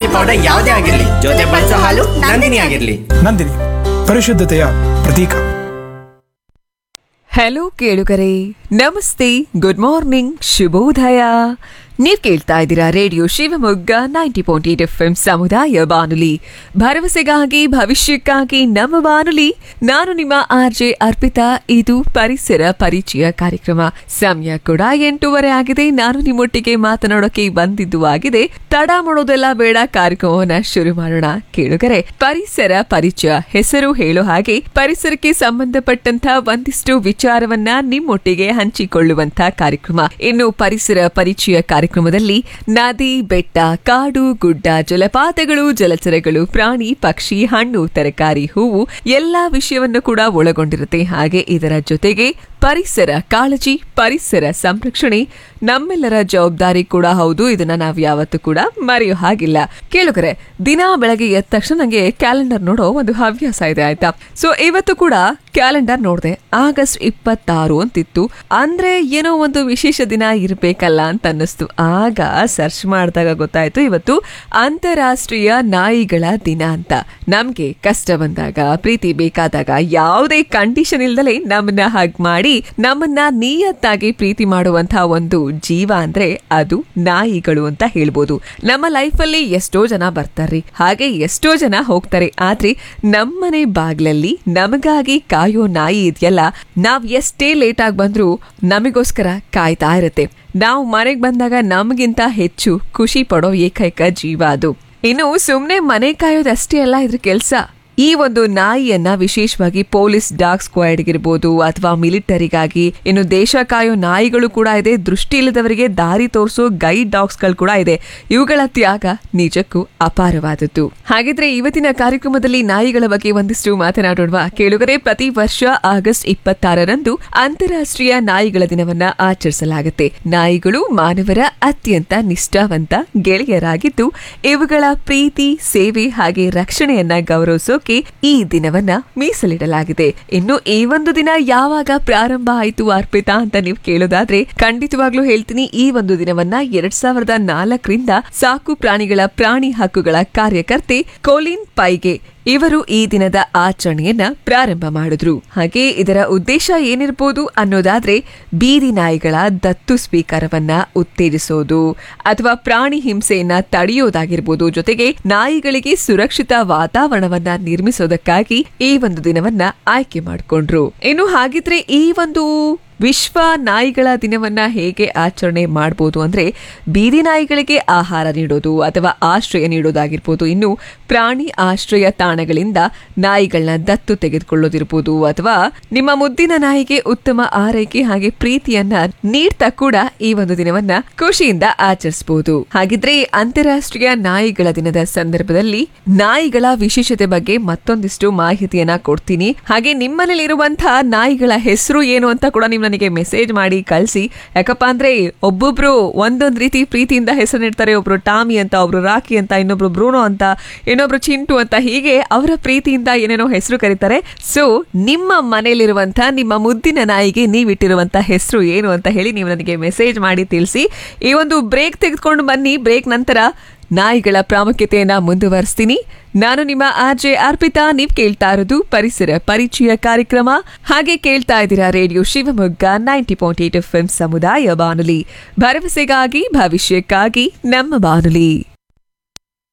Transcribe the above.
powder ಯಾವುದೇ ಆಗಿರ್ಲಿ ಜೊತೆ ಬಳಸೋ ಹಾಲು ನಂದಿನಿ ಆಗಿರ್ಲಿ ನಂದಿನಿ ಪರಿಶುದ್ಧತೆಯ ಪ್ರತೀಕ ಹಲೋ ಕೇಳುಗರೆ ನಮಸ್ತೆ ಗುಡ್ ಮಾರ್ನಿಂಗ್ ಶುಭೋದಯ ನೀವ್ ಕೇಳ್ತಾ ಇದ್ದೀರಾ radio Shivamogga ninety point eight F M ಸಮುದಾಯ ಬಾನುಲಿ ಭರವಸೆಗಾಗಿ ಭವಿಷ್ಯಕ್ಕಾಗಿ ನಮ್ಮ ಬಾನುಲಿ ನಾನು ನಿಮ್ಮ ಆರ್ ಜೆ ಅರ್ಪಿತಾ ಇದು ಪರಿಸರ ಪರಿಚಯ ಕಾರ್ಯಕ್ರಮ ಸಮಯ ಕೂಡ ಎಂಟೂವರೆ ಆಗಿದೆ ನಾನು ನಿಮ್ಮೊಟ್ಟಿಗೆ ಮಾತನಾಡೋಕೆ ಬಂದಿದ್ದು ಆಗಿದೆ ತಡ ಮಾಡೋದೆಲ್ಲ ಬೇಡ ಕಾರ್ಯಕ್ರಮವನ್ನ ಶುರು ಮಾಡೋಣ ಕೇಳುಗರೆ ಪರಿಸರ ಪರಿಚಯ ಹೆಸರು ಹೇಳೋ ಹಾಗೆ ಪರಿಸರಕ್ಕೆ ಸಂಬಂಧಪಟ್ಟಂತ ಒಂದಿಷ್ಟು ವಿಚಾರವನ್ನ ನಿಮ್ಮೊಟ್ಟಿಗೆ ಹಂಚಿಕೊಳ್ಳುವಂತ ಕಾರ್ಯಕ್ರಮ ಇನ್ನು ಪರಿಸರ ಪರಿಚಯ ಕಾರ್ಯಕ್ರಮದಲ್ಲಿ ನದಿ ಬೆಟ್ಟ ಕಾಡು ಗುಡ್ಡ ಜಲಪಾತಗಳು ಜಲಚರಗಳು ಪ್ರಾಣಿ ಪಕ್ಷಿ ಹಣ್ಣು ತರಕಾರಿ ಹೂವು ಎಲ್ಲಾ ವಿಷಯವನ್ನು ಕೂಡ ಒಳಗೊಂಡಿರುತ್ತೆ ಹಾಗೆ ಇದರ ಜೊತೆಗೆ ಪರಿಸರ ಕಾಳಜಿ ಪರಿಸರ ಸಂರಕ್ಷಣೆ ನಮ್ಮೆಲ್ಲರ ಜವಾಬ್ದಾರಿ ಕೂಡ ಹೌದು ಇದನ್ನ ನಾವು ಯಾವತ್ತೂ ಕೂಡ ಮರೆಯೋ ಹಾಗಿಲ್ಲ ಕೇಳುಗರೆ ದಿನ ಬೆಳಗ್ಗೆ ಎದ್ದ ತಕ್ಷಣ ನಂಗೆ ಕ್ಯಾಲೆಂಡರ್ ನೋಡೋ ಒಂದು ಹವ್ಯಾಸ ಇದೆ ಆಯ್ತಾ ಸೊ ಇವತ್ತು ಕೂಡ ಕ್ಯಾಲೆಂಡರ್ ನೋಡಿದೆ ಆಗಸ್ಟ್ ಇಪ್ಪತ್ತಾರು ಅಂತಿತ್ತು ಅಂದ್ರೆ ಏನೋ ಒಂದು ವಿಶೇಷ ದಿನ ಇರ್ಬೇಕಲ್ಲ ಅಂತ ಅನ್ನಿಸ್ತು ಆಗ ಸರ್ಚ್ ಮಾಡಿದಾಗ ಗೊತ್ತಾಯ್ತು ಇವತ್ತು ಅಂತಾರಾಷ್ಟ್ರೀಯ ನಾಯಿಗಳ ದಿನ ಅಂತ ನಮ್ಗೆ ಕಷ್ಟ ಬಂದಾಗ ಪ್ರೀತಿ ಬೇಕಾದಾಗ ಯಾವುದೇ ಕಂಡೀಷನ್ ಇಲ್ದಲೆ ನಮ್ಮನ್ನ ಹಗ್ ಮಾಡಿ ನಮ್ಮನ್ನ ನಿಯತ್ತಾಗಿ ಪ್ರೀತಿ ಮಾಡುವಂತಹ ಒಂದು ಜೀವ ಅಂದ್ರೆ ಅದು ನಾಯಿಗಳು ಅಂತ ಹೇಳ್ಬೋದು ನಮ್ಮ ಲೈಫಲ್ಲಿ ಎಷ್ಟೋ ಜನ ಬರ್ತಾರ್ರಿ ಹಾಗೆ ಎಷ್ಟೋ ಜನ ಹೋಗ್ತಾರೆ ಆದ್ರೆ ನಮ್ಮನೆ ಬಾಗ್ಲಲ್ಲಿ ನಮಗಾಗಿ ಕಾಯೋ ನಾಯಿ ಇದೆಯಲ್ಲ ನಾವ್ ಎಷ್ಟೇ ಲೇಟ್ ಆಗಿ ಬಂದ್ರೂ ನಮಗೋಸ್ಕರ ಕಾಯ್ತಾ ಇರುತ್ತೆ ನಾವು ಮನೆಗೆ ಬಂದಾಗ ನಮಗಿಂತ ಹೆಚ್ಚು ಖುಷಿ ಪಡೋ ಏಕೈಕ ಜೀವ ಅದು ಇನ್ನು ಸುಮ್ನೆ ಮನೆ ಕಾಯೋದಷ್ಟೇ ಅಲ್ಲ ಇದ್ರ ಕೆಲ್ಸ ಈ ಒಂದು ನಾಯಿಯನ್ನ ವಿಶೇಷವಾಗಿ ಪೊಲೀಸ್ ಡಾಗ್ ಸ್ಕ್ವಾಡ್ ಇರ್ಬೋದು ಅಥವಾ ಮಿಲಿಟರಿಗಾಗಿ ಇನ್ನು ದೇಶ ಕಾಯೋ ನಾಯಿಗಳು ಕೂಡ ಇದೆ ದೃಷ್ಟಿ ಇಲ್ಲದವರಿಗೆ ದಾರಿ ತೋರಿಸೋ ಗೈಡ್ ಡಾಗ್ಸ್ ಗಳು ಕೂಡ ಇದೆ ಇವುಗಳ ತ್ಯಾಗ ನಿಜಕ್ಕೂ ಅಪಾರವಾದದ್ದು ಹಾಗಿದ್ರೆ ಇವತ್ತಿನ ಕಾರ್ಯಕ್ರಮದಲ್ಲಿ ನಾಯಿಗಳ ಬಗ್ಗೆ ಒಂದಿಷ್ಟು ಮಾತನಾಡೋಣ ಕೇಳುಗರೆ ಪ್ರತಿ ವರ್ಷ ಆಗಸ್ಟ್ ಇಪ್ಪತ್ತಾರರಂದು ಅಂತಾರಾಷ್ಟ್ರೀಯ ನಾಯಿಗಳ ದಿನವನ್ನ ಆಚರಿಸಲಾಗುತ್ತೆ ನಾಯಿಗಳು ಮಾನವರ ಅತ್ಯಂತ ನಿಷ್ಠಾವಂತ ಗೆಳೆಯರಾಗಿದ್ದು ಇವುಗಳ ಪ್ರೀತಿ ಸೇವೆ ಹಾಗೆ ರಕ್ಷಣೆಯನ್ನ ಗೌರವಿಸೋಕೆ ಈ ದಿನವನ್ನ ಮೀಸಲಿಡಲಾಗಿದೆ ಇನ್ನು ಈ ಒಂದು ದಿನ ಯಾವಾಗ ಪ್ರಾರಂಭ ಆಯಿತು ಅರ್ಪಿತಾ ಅಂತ ನೀವು ಕೇಳೋದಾದ್ರೆ ಖಂಡಿತವಾಗ್ಲೂ ಹೇಳ್ತೀನಿ ಈ ಒಂದು ದಿನವನ್ನ ಎರಡ್ ಸಾವಿರದ ನಾಲ್ಕರಿಂದ ಸಾಕು ಪ್ರಾಣಿಗಳ ಪ್ರಾಣಿ ಹಕ್ಕುಗಳ ಕಾರ್ಯಕರ್ತೆ ಕೋಲಿನ್ ಪೈಗೆ ಇವರು ಈ ದಿನದ ಆಚರಣೆಯನ್ನ ಪ್ರಾರಂಭ ಮಾಡಿದ್ರು ಹಾಗೆ ಇದರ ಉದ್ದೇಶ ಏನಿರ್ಬೋದು ಅನ್ನೋದಾದ್ರೆ ಬೀದಿ ನಾಯಿಗಳ ದತ್ತು ಸ್ವೀಕಾರವನ್ನ ಉತ್ತೇಜಿಸೋದು ಅಥವಾ ಪ್ರಾಣಿ ಹಿಂಸೆಯನ್ನ ತಡೆಯೋದಾಗಿರ್ಬೋದು ಜೊತೆಗೆ ನಾಯಿಗಳಿಗೆ ಸುರಕ್ಷಿತ ವಾತಾವರಣವನ್ನ ನಿರ್ಮಿಸೋದಕ್ಕಾಗಿ ಈ ಒಂದು ದಿನವನ್ನ ಆಯ್ಕೆ ಮಾಡಿಕೊಂಡ್ರು ಇನ್ನು ಹಾಗಿದ್ರೆ ಈ ಒಂದು ವಿಶ್ವ ನಾಯಿಗಳ ದಿನವನ್ನ ಹೇಗೆ ಆಚರಣೆ ಮಾಡಬಹುದು ಅಂದ್ರೆ ಬೀದಿ ನಾಯಿಗಳಿಗೆ ಆಹಾರ ನೀಡೋದು ಅಥವಾ ಆಶ್ರಯ ನೀಡೋದಾಗಿರ್ಬೋದು ಇನ್ನು ಪ್ರಾಣಿ ಆಶ್ರಯ ತಾಣಗಳಿಂದ ನಾಯಿಗಳನ್ನ ದತ್ತು ತೆಗೆದುಕೊಳ್ಳೋದಿರ್ಬೋದು ಅಥವಾ ನಿಮ್ಮ ಮುದ್ದಿನ ನಾಯಿಗೆ ಉತ್ತಮ ಆರೈಕೆ ಹಾಗೆ ಪ್ರೀತಿಯನ್ನ ನೀಡ್ತಾ ಕೂಡ ಈ ಒಂದು ದಿನವನ್ನ ಖುಷಿಯಿಂದ ಆಚರಿಸಬಹುದು ಹಾಗಿದ್ರೆ ಅಂತಾರಾಷ್ಟ್ರೀಯ ನಾಯಿಗಳ ದಿನದ ಸಂದರ್ಭದಲ್ಲಿ ನಾಯಿಗಳ ವಿಶೇಷತೆ ಬಗ್ಗೆ ಮತ್ತೊಂದಿಷ್ಟು ಮಾಹಿತಿಯನ್ನ ಕೊಡ್ತೀನಿ ಹಾಗೆ ನಿಮ್ಮನೇಲಿರುವಂತಹ ನಾಯಿಗಳ ಹೆಸರು ಏನು ಅಂತ ಕೂಡ ನೀವು ನನಗೆ ಮೆಸೇಜ್ ಮಾಡಿ ಕಳಿಸಿ ಯಾಕಪ್ಪ ಅಂದ್ರೆ ಒಬ್ಬೊಬ್ರು ಒಂದೊಂದ್ ರೀತಿ ಪ್ರೀತಿಯಿಂದ ಹೆಸರಿಡ್ತಾರೆ ಒಬ್ರು ಟಾಮಿ ಅಂತ ಒಬ್ರು ರಾಕಿ ಅಂತ ಇನ್ನೊಬ್ರು ಬ್ರೂನೋ ಅಂತ ಇನ್ನೊಬ್ರು ಚಿಂಟು ಅಂತ ಹೀಗೆ ಅವರ ಪ್ರೀತಿಯಿಂದ ಏನೇನೋ ಹೆಸರು ಕರೀತಾರೆ ಸೊ ನಿಮ್ಮ ಮನೆಯಲ್ಲಿರುವಂತ ನಿಮ್ಮ ಮುದ್ದಿನ ನಾಯಿಗೆ ನೀವಿಟ್ಟಿರುವಂತ ಹೆಸರು ಏನು ಅಂತ ಹೇಳಿ ನೀವು ನನಗೆ ಮೆಸೇಜ್ ಮಾಡಿ ತಿಳಿಸಿ ಈ ಒಂದು ಬ್ರೇಕ್ ತೆಗೆದುಕೊಂಡು ಬನ್ನಿ ಬ್ರೇಕ್ ನಂತರ ನಾಯಿಗಳ ಪ್ರಾಮುಖ್ಯತೆಯನ್ನ ಮುಂದುವರಿಸ್ತೀನಿ ನಾನು ನಿಮ್ಮ ಆರ್ ಜೆ ಅರ್ಪಿತಾ ನೀವ್ ಕೇಳ್ತಾ ಇರೋದು ಪರಿಸರ ಪರಿಚಯ ಕಾರ್ಯಕ್ರಮ ಹಾಗೆ ಕೇಳ್ತಾ ಇದ್ದೀರಾ radio Shivamogga ninety point eight F ಸಮುದಾಯ ಬಾನುಲಿ ಭರವಸೆಗಾಗಿ ಭವಿಷ್ಯಕ್ಕಾಗಿ ನಮ್ಮ ಬಾನುಲಿ